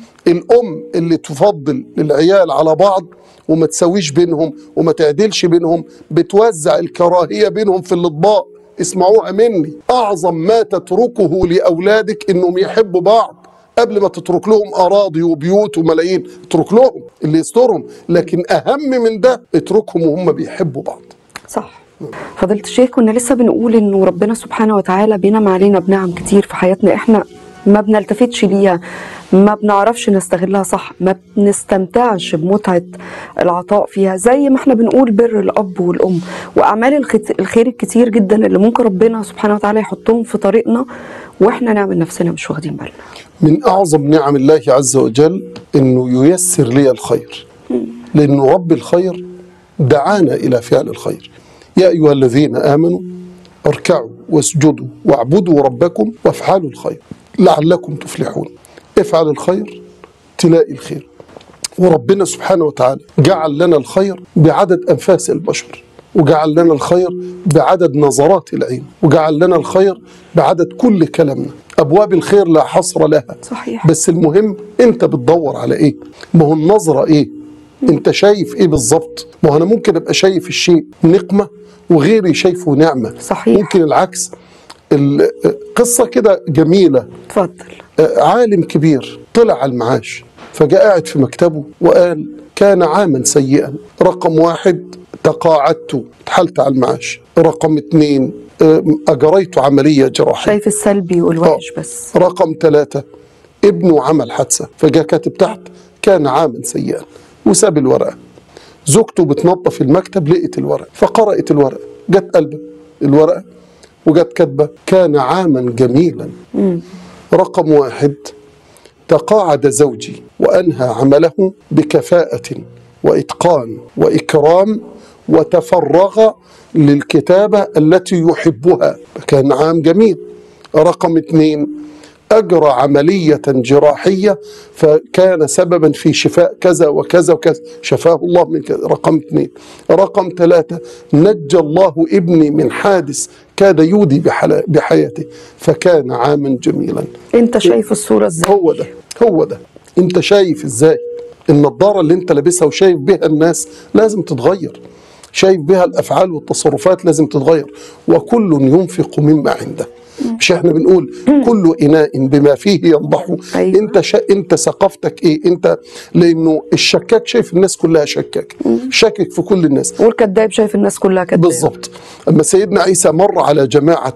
الام اللي تفضل العيال على بعض وما تسويش بينهم وما تعدلش بينهم بتوزع الكراهيه بينهم في الاطباق اسمعوها مني اعظم ما تتركه لاولادك انهم يحبوا بعض قبل ما تترك لهم اراضي وبيوت وملايين اترك لهم اللي يسترهم لكن اهم من ده اتركهم وهم بيحبوا بعض صح فضيلة الشيخ كنا لسه بنقول انه ربنا سبحانه وتعالى بينعم علينا بنعم كتير في حياتنا احنا ما بنلتفتش ليها ما بنعرفش نستغلها صح ما بنستمتعش بمتعة العطاء فيها زي ما احنا بنقول بر الأب والأم وأعمال الخت- الخير الكتير جدا اللي ممكن ربنا سبحانه وتعالى يحطهم في طريقنا واحنا نعمل نفسنا مش واخدين بالنا من أعظم نعم الله عز وجل أنه ييسر لي الخير لأنه رب الخير دعانا إلى فعل الخير يا أيها الذين آمنوا اركعوا واسجدوا واعبدوا ربكم وافعلوا الخير لعلكم تفلحون افعل الخير تلاقي الخير وربنا سبحانه وتعالى جعل لنا الخير بعدد أنفاس البشر وجعل لنا الخير بعدد نظرات العين وجعل لنا الخير بعدد كل كلامنا أبواب الخير لا حصر لها صحيح بس المهم انت بتدور على ايه ما هو النظرة ايه انت شايف ايه بالظبط ما هو انا ممكن ابقى شايف الشيء نقمة وغيري شايفه نعمة صحيح. ممكن العكس ال- قصة كده جميلة اتفضل آه، عالم كبير طلع على المعاش فجاء قاعد في مكتبه وقال كان عاما سيئا رقم واحد تقاعدت اتحلت على المعاش رقم اثنين آه، أجريت عملية جراحية شايف السلبي والوحش بس رقم ثلاثة ابنه عمل حادثة فجاء كاتب تحت كان عاما سيئا وساب الورقة زوجته بتنظف المكتب لقيت الورقة فقرأت الورقة جت قلبه الورقة وجت كاتبة كان عاما جميلا رقم واحد تقاعد زوجي وأنهى عمله بكفاءة وإتقان وإكرام وتفرغ للكتابة التي يحبها كان عام جميل رقم اثنين أجرى عملية جراحية فكان سببا في شفاء كذا وكذا وكذا شفاه الله من كذا رقم اثنين رقم ثلاثة نجى الله ابني من حادث كاد يودي بحلا- بحياته فكان عاما جميلا انت شايف الصورة ازاي هو ده هو ده انت شايف ازاي النضاره اللي انت لابسها وشايف بها الناس لازم تتغير شايف بها الافعال والتصرفات لازم تتغير وكل ينفق مما عنده مش احنا بنقول كل اناء بما فيه ينضح أيوة. انت شا... انت ثقافتك ايه انت لانه الشكاك شايف الناس كلها شكاك شاكك في كل الناس والكذاب شايف الناس كلها كذاب بالضبط اما سيدنا عيسى مر على جماعة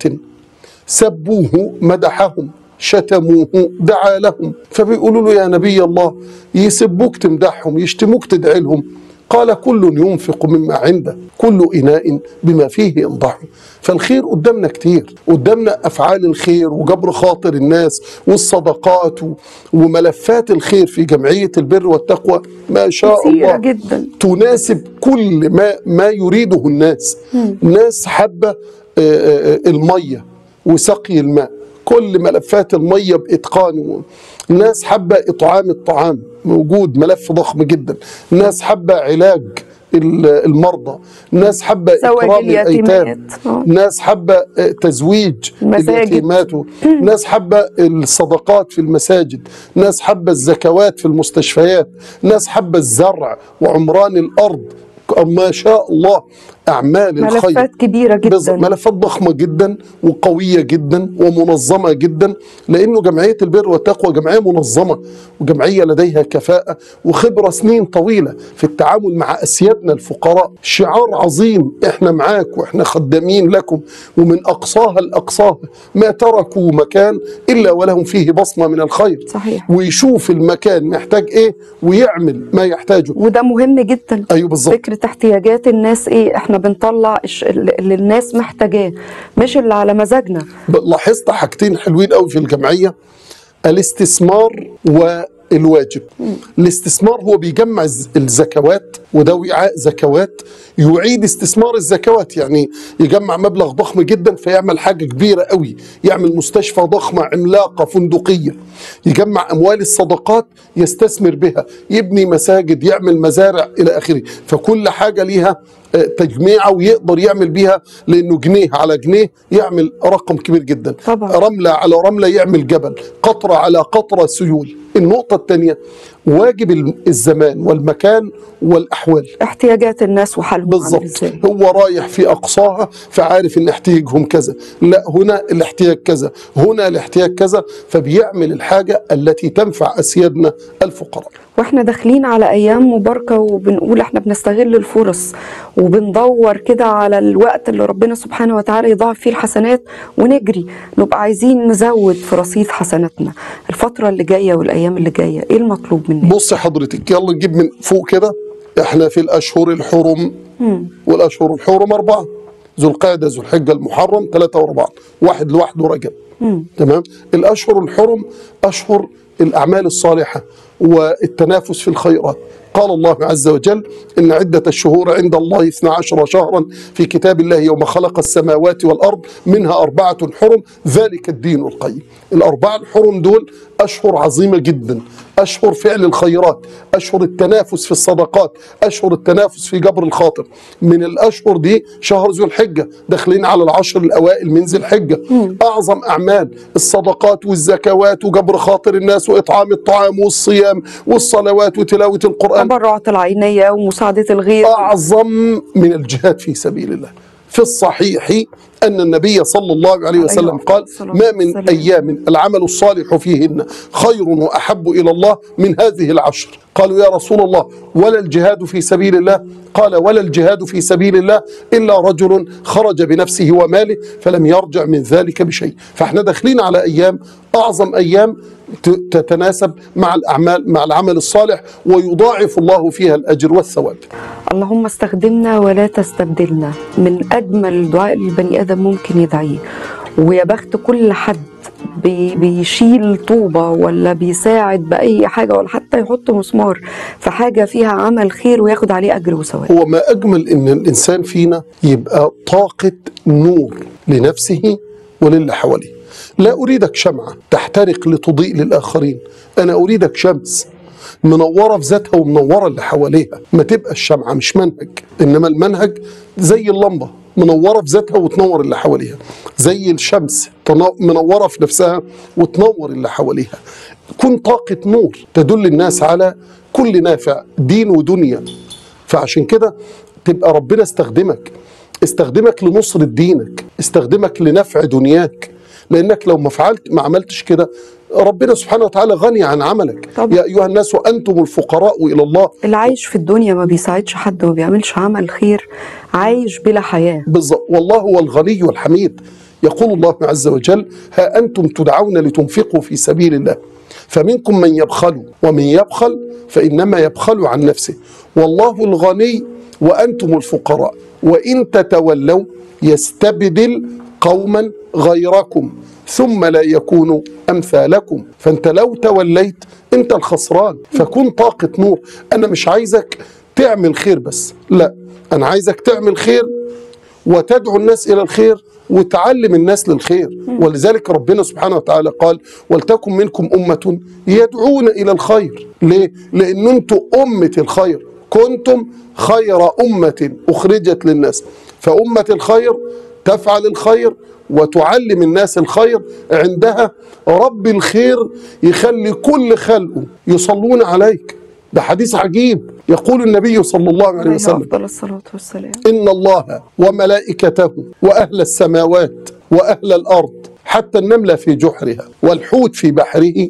سبوه مدحهم شتموه دعا لهم فبيقولوا له يا نبي الله يسبوك تمدحهم يشتموك تدعي لهم قال كل ينفق مما عنده كل إناء بما فيه ينضح فالخير قدامنا كتير قدامنا أفعال الخير وجبر خاطر الناس والصدقات و- وملفات الخير في جمعية البر والتقوى ما شاء كثيرة الله جدا تناسب كل ما ما يريده الناس الناس حابه آه، آه، الميه وسقي الماء كل ملفات الميه باتقان الناس حابه اطعام الطعام موجود ملف ضخم جدا الناس حابه علاج ال- المرضى الناس حابه زواج اكرام الايتام اليتيمات. آه. الناس حابه آه، تزويج المساجد. اليتيمات ناس حابه الصدقات في المساجد ناس حابه الزكوات في المستشفيات ناس حابه الزرع وعمران الارض ما شاء الله اعمال الخير ملفات كبيرة بالظبط، جدا ملفات ضخمه جدا وقويه جدا ومنظمه جدا لانه جمعيه البر والتقوى جمعيه منظمه وجمعيه لديها كفاءه وخبره سنين طويله في التعامل مع اسيادنا الفقراء شعار عظيم احنا معاك واحنا خدامين لكم ومن اقصاها لاقصاها ما تركوا مكان الا ولهم فيه بصمه من الخير صحيح. ويشوف المكان محتاج ايه ويعمل ما يحتاجه وده مهم جدا ايوه بالظبط فكرة احتياجات الناس ايه احنا بنطلع الش- اللي الناس محتاجاه مش اللي على مزاجنا لاحظت حاجتين حلوين قوي في الجمعيه الاستثمار والواجب الاستثمار هو بيجمع الز- الزكوات وده وعاء زكوات يعيد استثمار الزكوات يعني يجمع مبلغ ضخم جدا فيعمل حاجة كبيرة قوي يعمل مستشفى ضخمة عملاقة فندقية يجمع أموال الصدقات يستثمر بها يبني مساجد يعمل مزارع إلى آخره فكل حاجة ليها آه، تجميعة ويقدر يعمل بيها لأنه جنيه على جنيه يعمل رقم كبير جدا طبعا. رملة على رملة يعمل جبل قطرة على قطرة سيول النقطة الثانية واجب ال- الزمان والمكان والأحوال احتياجات الناس وحالهم عامل بالظبط ازاي هو رايح في أقصاها فعارف إن احتياجهم كذا لا هنا الاحتياج كذا هنا الاحتياج كذا فبيعمل الحاجة التي تنفع أسيادنا الفقراء واحنا داخلين على ايام مباركه وبنقول احنا بنستغل الفرص وبندور كده على الوقت اللي ربنا سبحانه وتعالى يضاعف فيه الحسنات ونجري نبقى عايزين نزود في رصيد حسناتنا الفتره اللي جايه والايام اللي جايه ايه المطلوب مننا بص حضرتك يلا نجيب من فوق كده احنا في الأشهر الحرم والأشهر الحرم أربعة ذو القعدة ذو الحجة المحرم ثلاثة وأربعة واحد لوحده رجب تمام الأشهر الحرم أشهر الأعمال الصالحة والتنافس في الخيرات قال الله عز وجل إن عدة الشهور عند الله 12 شهرا في كتاب الله يوم خلق السماوات والأرض منها أربعة حرم ذلك الدين القيم الأربعة الحرم دول أشهر عظيمة جدا أشهر فعل الخيرات أشهر التنافس في الصدقات أشهر التنافس في جبر الخاطر من الأشهر دي شهر ذو الحجة داخلين على العشر الأوائل من ذي الحجة أعظم أعمال الصدقات والزكوات وجبر خاطر الناس وإطعام الطعام والصيام والصلوات وتلاوة القرآن التبرعات العينيه ومساعده الغير أعظم من الجهاد في سبيل الله في الصحيح أن النبي صلى الله عليه وسلم عليه قال الصلاة ما من والسلام. أيام العمل الصالح فيهن خير وأحب إلى الله من هذه العشر قالوا يا رسول الله ولا الجهاد في سبيل الله قال ولا الجهاد في سبيل الله إلا رجل خرج بنفسه وماله فلم يرجع من ذلك بشيء فاحنا داخلين على أيام أعظم أيام ت- تتناسب مع الأعمال مع العمل الصالح ويضاعف الله فيها الأجر والثواب اللهم استخدمنا ولا تستبدلنا من اجمل دعاء البني ادم ممكن يدعيه ويا بخت كل حد بي بيشيل طوبه ولا بيساعد باي حاجه ولا حتى يحط مسمار في حاجه فيها عمل خير وياخد عليه اجر وثواب هو ما أجمل إن الإنسان فينا يبقى طاقة نور لنفسه وللي حواليه لا أريدك شمعة تحترق لتضيء للآخرين أنا أريدك شمس منورة في ذاتها ومنورة اللي حواليها ما تبقى الشمعة مش منهج إنما المنهج زي اللمبة منورة في ذاتها وتنور اللي حواليها زي الشمس تنا- منورة في نفسها وتنور اللي حواليها كن طاقة نور تدل الناس على كل نافع دين ودنيا فعشان كده تبقى ربنا استخدمك استخدمك لنصرة دينك استخدمك لنفع دنياك لانك لو ما فعلت ما عملتش كده ربنا سبحانه وتعالى غني عن عملك طبعا. يا ايها الناس وانتم الفقراء الى الله اللي عايش في الدنيا ما بيساعدش حد وما بيعملش عمل خير عايش بلا حياة بالظبط والله هو الغني والحميد يقول الله عز وجل ها أنتم تدعون لتنفقوا في سبيل الله فمنكم من يبخل ومن يبخل فإنما يبخل عن نفسه والله الغني وأنتم الفقراء وإن تتولوا يستبدل قوما غيركم ثم لا يكونوا أمثالكم فأنت لو توليت أنت الخسران فكن طاقة نور أنا مش عايزك تعمل خير بس لا أنا عايزك تعمل خير وتدعو الناس الى الخير وتعلم الناس للخير ولذلك ربنا سبحانه وتعالى قال ولتكن منكم امه يدعون الى الخير ليه لان انتم امه الخير كنتم خير امه اخرجت للناس فامه الخير تفعل الخير وتعلم الناس الخير عندها رب الخير يخلي كل خلقه يصلون عليك ده حديث عجيب يقول النبي صلى الله عليه عليه وسلم أفضل الصلاة والسلام إن الله وملائكته وأهل السماوات وأهل الأرض حتى النملة في جحرها والحوت في بحره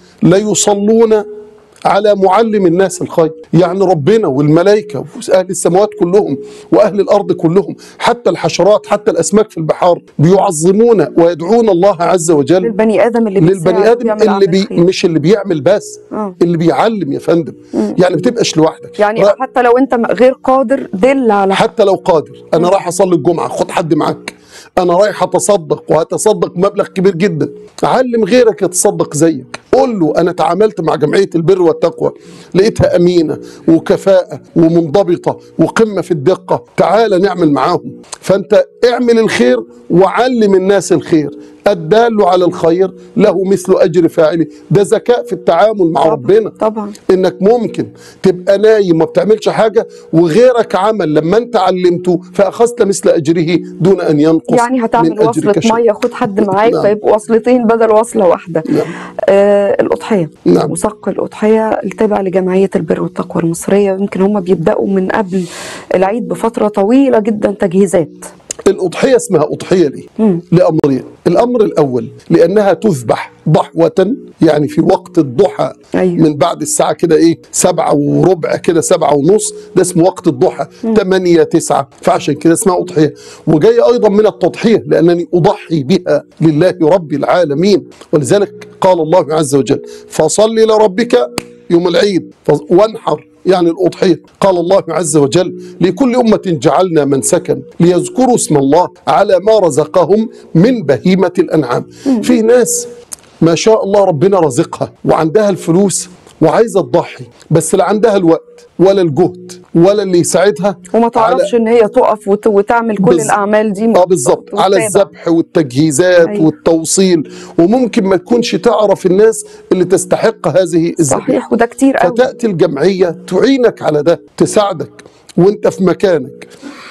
ليصلون على معلم الناس الخير يعني ربنا والملائكة وأهل السماوات كلهم وأهل الأرض كلهم حتى الحشرات حتى الأسماك في البحار بيعظمون ويدعون الله عز وجل للبني آدم اللي بيساعد للبني ادم ويعمل اللي أعمال بي خير. مش اللي بيعمل بس آه. اللي بيعلم يا فندم يعني ما بتبقاش لوحدك يعني را- حتى لو أنت غير قادر دل على حتى لو قادر انا رايح اصلي الجمعه خد حد معاك انا رايح اتصدق وهتصدق مبلغ كبير جدا علم غيرك يتصدق زيك قول له انا تعاملت مع جمعيه البر والتقوى لقيتها امينه وكفاءه ومنضبطه وقمه في الدقه تعال نعمل معاهم فانت اعمل الخير وعلم الناس الخير الدال على الخير له مثل اجر فاعله ده ذكاء في التعامل مع طبعاً، ربنا طبعا انك ممكن تبقى نايم ما بتعملش حاجه وغيرك عمل لما انت علمته فاخذت مثل اجره دون ان ينقص يعني من هتعمل أجرك وصلة شيء. مية خد حد معاك نعم. فيبقوا وصلتين بدل وصلة واحدة نعم. آه الأضحية نعم. وصق الأضحية التابع لجمعية البر والتقوى المصرية يمكن هم بيبدأوا من قبل العيد بفترة طويلة جدا تجهيزات الاضحيه اسمها اضحيه ليه؟ مم. لامرين الامر الاول لانها تذبح ضحوه يعني في وقت الضحى أيوة. من بعد الساعه كده ايه سبعة وربع كده سبعة ونص ده اسمه وقت الضحى ثمانية تسعة فعشان كده اسمها أضحية وجاية أيضا من التضحية لأنني أضحي بها لله رب العالمين ولذلك قال الله عز وجل فصل لربك يوم العيد ف- وانحر يعني الأضحية قال الله عز وجل لكل أمة جعلنا منسكا ليذكروا اسم الله على ما رزقهم من بهيمة الأنعام في ناس ما شاء الله ربنا رزقها وعندها الفلوس وعايزه تضحي بس لا عندها الوقت ولا الجهد ولا اللي يساعدها وما على- تعرفش ان هي تقف وت... وتعمل كل بالظبط. الاعمال دي اه بالظبط على وتتابع. الذبح والتجهيزات أيوة. والتوصيل وممكن ما تكونش تعرف الناس اللي تستحق هذه الذبح صحيح وده كتير قوي فتأتي الجمعية تعينك على ده تساعدك وانت في مكانك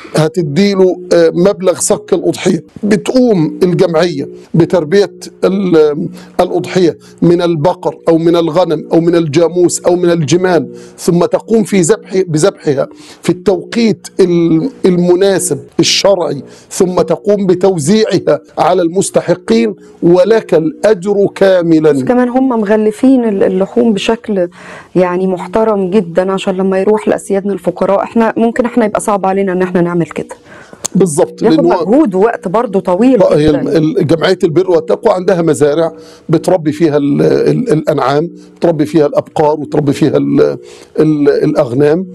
هتديله آه، مبلغ صك الأضحية بتقوم الجمعية بتربية ال- الأضحية من البقر أو من الغنم أو من الجاموس أو من الجمال ثم تقوم في ذبح بذبحها في التوقيت ال- المناسب الشرعي ثم تقوم بتوزيعها على المستحقين ولك الأجر كاملا كمان هم مغلفين ال- اللحوم بشكل يعني محترم جدا عشان لما يروح لاسيادنا الفقراء احنا ممكن احنا يبقى صعب علينا ان احنا نعمل كده بالظبط ياخد لأن هو- مجهود ووقت برضه طويل بقى هي جدا ال- ال- جمعيه البر والتقوى عندها مزارع بتربي فيها ال ال الانعام بتربي فيها الابقار وتربي فيها ال ال الاغنام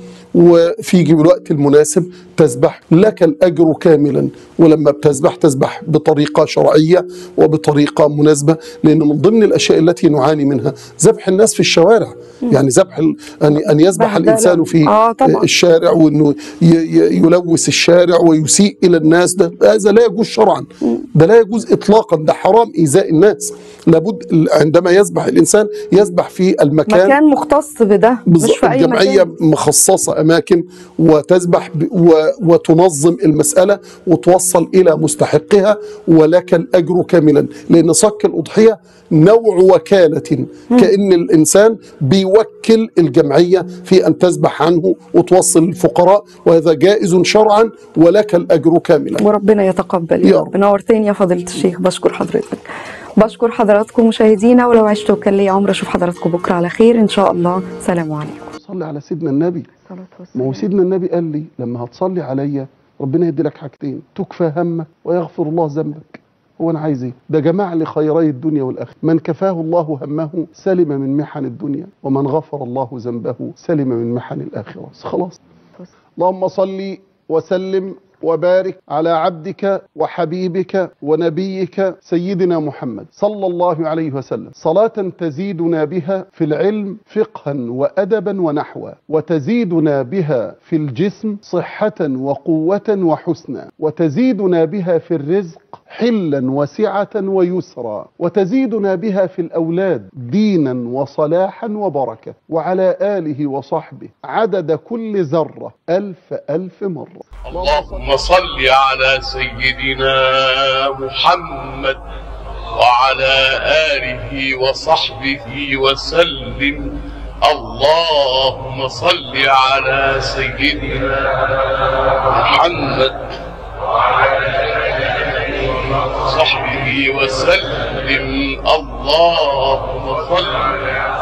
وفي الوقت المناسب تذبح لك الاجر كاملا ولما بتذبح تذبح بطريقه شرعيه وبطريقه مناسبه لان من ضمن الاشياء التي نعاني منها ذبح الناس في الشوارع يعني ذبح ال- ان ان يذبح بهدلة. الانسان في آه طبعاً. الشارع وانه ي- ي- يلوث الشارع ويسيء الى الناس ده هذا لا يجوز شرعا ده لا يجوز اطلاقا ده حرام ايذاء الناس لابد ال- عندما يذبح الانسان يذبح في المكان مكان مختص بده مش بالظبط في اي الجمعيه مكان مخصصه اماكن وتذبح ب... و... وتنظم المسألة وتوصل إلى مستحقها ولك الأجر كاملا لأن صك الأضحية نوع وكالة كأن الإنسان بيوكل الجمعية في أن تذبح عنه وتوصل للفقراء وهذا جائز شرعا ولك الأجر كاملا وربنا يتقبل يا يا رب. رب نورتني يا فضيلة الشيخ بشكر حضرتك بشكر حضراتكم مشاهدينا ولو عشتوا كان لي عمر اشوف حضراتكم بكره على خير ان شاء الله سلام عليكم صلي على سيدنا النبي صلاة ما هو سيدنا النبي قال لي لما هتصلي عليا ربنا يدي لك حاجتين تكفى همك ويغفر الله ذنبك هو انا عايز ايه ده جمع لي خيري الدنيا والاخره من كفاه الله همه سلم من محن الدنيا ومن غفر الله ذنبه سلم من محن الاخره خلاص اللهم صل وسلم وبارك على عبدك وحبيبك ونبيك سيدنا محمد صلى الله عليه وسلم صلاة تزيدنا بها في العلم فقها وأدبا ونحوا وتزيدنا بها في الجسم صحة وقوة وحسنا وتزيدنا بها في الرزق حلا وسعة ويسرا وتزيدنا بها في الأولاد دينا وصلاحا وبركة وعلى آله وصحبه عدد كل ذرة ألف ألف مرة اللهم صل على سيدنا محمد وعلى آله وصحبه وسلم اللهم صل على سيدنا محمد وصحبه وسلم اللهم صل